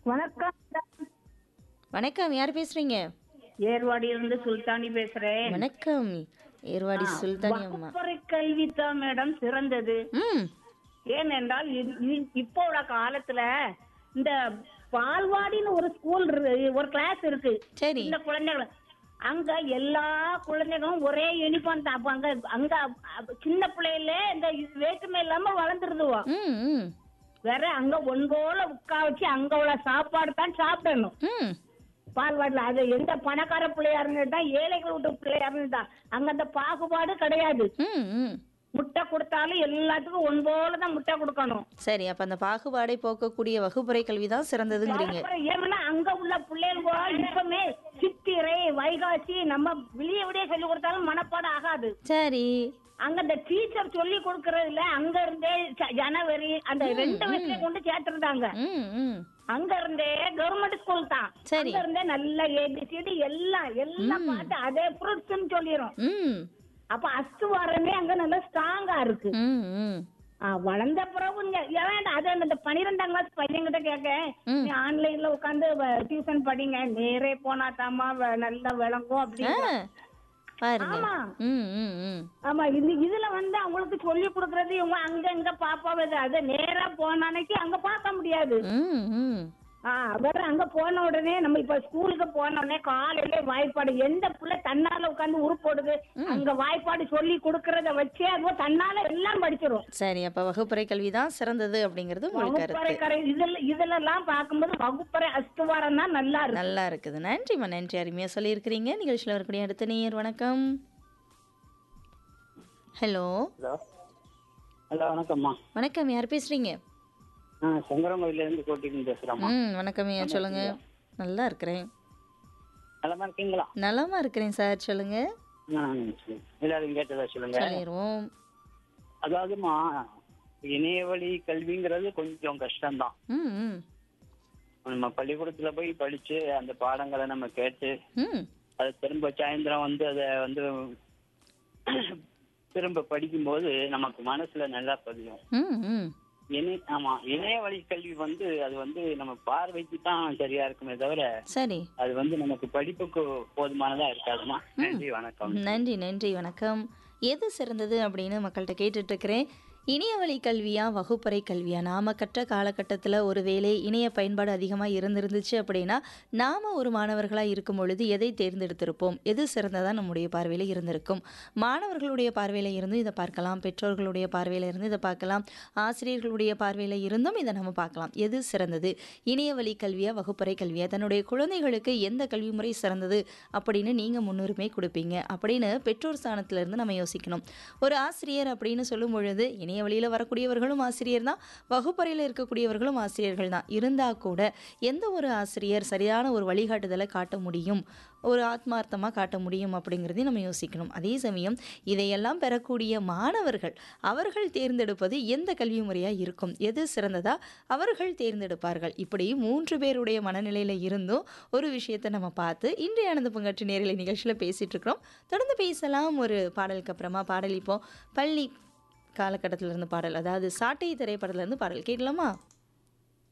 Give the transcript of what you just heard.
வணக்கம் வணக்கம் யார் பேசுறீங்க ஏர்வாடியிலிருந்து சுல்தானி பேசுறேன் வணக்கம் ஏர்வாடி சுல்தானி அம்மா வகுப்பறை கல்வி தான் மேடம் சிறந்தது ம் ஏனென்றால் இ- இ- இப்போ உள்ள காலத்துல இந்த பால்வாடின்னு ஒரு ஸ்கூல் ஒரு கிளாஸ் இருக்கு சரி இந்த குழந்தைகள் அங்க எல்லா குழந்தைகளும் ஒரே யூனிஃபார்ம் தான் அப்ப அங்க அங்க அ- சின்ன பிள்ளையில இந்த இது வேற்றுமை இல்லாம வளர்ந்துருதுவோ ம் ம் வேற அங்க ஒன்போல உட்கா வச்சு அங்க உள்ள சாப்பாடு தான் சாப்பிடணும் ம் பால்வாடில அது எந்த பணக்கார பிள்ளையா இருந்துட்டா ஏழைகள் விட்டு பிள்ளையா இருந்துட்டா அங்க அந்த பாகுபாடு கிடையாது ம் ம் முட்டை கொடுத்தாலும் எல்லாத்துக்கும் ஒன்போல தான் முட்டை கொடுக்கணும் சரி அப்ப அந்த பாகுபாடை போக்கக்கூடிய வகுப்பறை கல்வி தான் சிறந்ததுங்கிறீங்க அப்புறம் ஏன்னா அங்க உள்ள பிள்ளைங்க இப்பமே சித்திரை வைகாசி நம்ம வெளிய விடிய சொல்லி கொடுத்தாலும் மனப்பாடம் ஆகாது சரி அங்க அந்த டீச்சர் சொல்லி கொடுக்கறதுல அங்க இருந்தே ஜ- ஜனவரி அந்த ரெண்டு வயசுல கொண்டு சேர்த்திருந்தாங்க ம் ம் அங்க இருந்தே கவர்மெண்ட் ஸ்கூல் தான் சரி. அங்க இருந்தே நல்ல ஏபிசிடி எல்லாம் எல்லாம் பார்த்து அதே ஃப்ரூட்ஸ் சொல்லிரும் ம் அப்ப அஸ்துவாரமே அங்க நல்லா ஸ்ட்ராங்கா இருக்கு ம் ம் ஆ, வளர்ந்த பிறகு இங்க ஏன் வேண்டாம் அது அந்த பன்னிரெண்டாம் கிளாஸ் பையன்கிட்ட கேட்க ம். நீ ஆன்லைன்ல உட்காந்து டியூஷன் படிங்க நேரே போனா தாமா நல்லா விளங்கும் ஆ அப்படின்னு பாருங்க ஆமா. ம் ம் ம் ஆமா இது இதுல வந்து அவங்களுக்கு சொல்லி கொடுக்கறது இவங்க அங்க இங்க பாப்பாவது அது நேரா போன அன்னைக்கு அங்க பார்க்க முடியாது ம் ம் ஆ வேற அங்க போன உடனே நம்ம இப்ப ஸ்கூலுக்கு போன உடனே காலையில வாய்ப்பாடு எந்த புள்ள தன்னால உட்கார்ந்து உருப்போடுது அங்க வாய்ப்பாடு சொல்லி கொடுக்கறத வச்சே அது தன்னால எல்லாம் படிச்சிரும் சரி அப்ப வகுப்பறை கல்வி தான் சிறந்தது அப்படிங்கிறது உங்களுக்கு வகுப்பறை கருத்து கரை இதுல இதுல எல்லாம் பார்க்கும்போது வகுப்பறை அஸ்துவாரம் தான் நல்லா இருக்கு நல்லா இருக்குது நன்றிம்மா நன்றி அருமையாக சொல்லியிருக்கிறீங்க நிகழ்ச்சியில் வரக்கூடிய அடுத்த நேயர் வணக்கம் ஹலோ ஹலோ ஹலோ வணக்கம்மா வணக்கம் யார் பேசுறீங்க ஆ செங்கரங்கோயில இருந்து கோட்டின்னு பேசுறேம்மா ம் வணக்கம் ஐயா சொல்லுங்க நல்லா இருக்கிறேன் நலமா இருக்கீங்களா நலமா இருக்கிறேன் சார் சொல்லுங்க ஆ, சரி. எல்லாரும் கேட்டதா சொல்லுங்க சொல்லிடுவோம் அதாவதுமா இணையவழி கல்விங்கிறது கொஞ்சம் கஷ்டம்தான் ம் ம் நம்ம பள்ளிக்கூடத்துல போய் படிச்சு அந்த பாடங்களை நம்ம கேட்டு ம் அதை திரும்ப சாயந்தரம் வந்து அதை வந்து திரும்ப படிக்கும்போது நமக்கு மனசுல நல்லா பதியும் ம் ம் இணை ஆமா இணைய வழி கல்வி வந்து அது வந்து நம்ம பார்வைக்கு தான் சரியா இருக்குமே தவிர சரி அது வந்து நமக்கு படிப்புக்கு போதுமானதா இருக்காதுமா நன்றி வணக்கம் நன்றி நன்றி வணக்கம் எது சிறந்தது அப்படின்னு மக்கள்கிட்ட கேட்டுட்டு இருக்கிறேன் இணைய வழி கல்வியா வகுப்பறை கல்வியா நாம கற்ற காலகட்டத்தில் ஒருவேளை இணைய பயன்பாடு அதிகமாக இருந்திருந்துச்சு அப்படின்னா நாம ஒரு மாணவர்களாக இருக்கும் பொழுது எதை தேர்ந்தெடுத்திருப்போம் எது சிறந்ததா நம்முடைய பார்வையில் இருந்திருக்கும் மாணவர்களுடைய பார்வையில் இருந்தும் இதை பார்க்கலாம் பெற்றோர்களுடைய பார்வையில் இருந்து இதை பார்க்கலாம் ஆசிரியர்களுடைய பார்வையில் இருந்தும் இதை நம்ம பார்க்கலாம் எது சிறந்தது இணைய வழி கல்வியா வகுப்பறை கல்வியா தன்னுடைய குழந்தைகளுக்கு எந்த கல்வி முறை சிறந்தது அப்படின்னு நீங்கள் முன்னுரிமை கொடுப்பீங்க அப்படின்னு பெற்றோர் ஸ்தானத்துல இருந்து நம்ம யோசிக்கணும் ஒரு ஆசிரியர் அப்படின்னு சொல்லும் பொழுது இணைய வழியில் வரக்கூடியவர்களும் ஆசிரியர் தான் வகுப்பறையில் இருக்கக்கூடியவர்களும் ஆசிரியர்கள் தான் இருந்தால் கூட எந்த ஒரு ஆசிரியர் சரியான ஒரு வழிகாட்டுதலை காட்ட முடியும் ஒரு ஆத்மார்த்தமாக காட்ட முடியும் அப்படிங்கிறதையும் நம்ம யோசிக்கணும் அதே சமயம் இதையெல்லாம் பெறக்கூடிய மாணவர்கள் அவர்கள் தேர்ந்தெடுப்பது எந்த கல்வி முறையாக இருக்கும் எது சிறந்ததா அவர்கள் தேர்ந்தெடுப்பார்கள் இப்படி மூன்று பேருடைய மனநிலையில் இருந்தும் ஒரு விஷயத்தை நம்ம பார்த்து இன்றைய ஆனந்த பங்காற்று நேரலை நிகழ்ச்சியில் பேசிகிட்டு இருக்கிறோம் தொடர்ந்து பேசலாம் ஒரு பாடலுக்கு அப்புறமா பாடல் இப்போ பள்ளி காலகட்டத்திலிருந்து பாடல் அதாவது சாட்டை திரைப்படத்துலேருந்து பாடல் கேட்கலாமா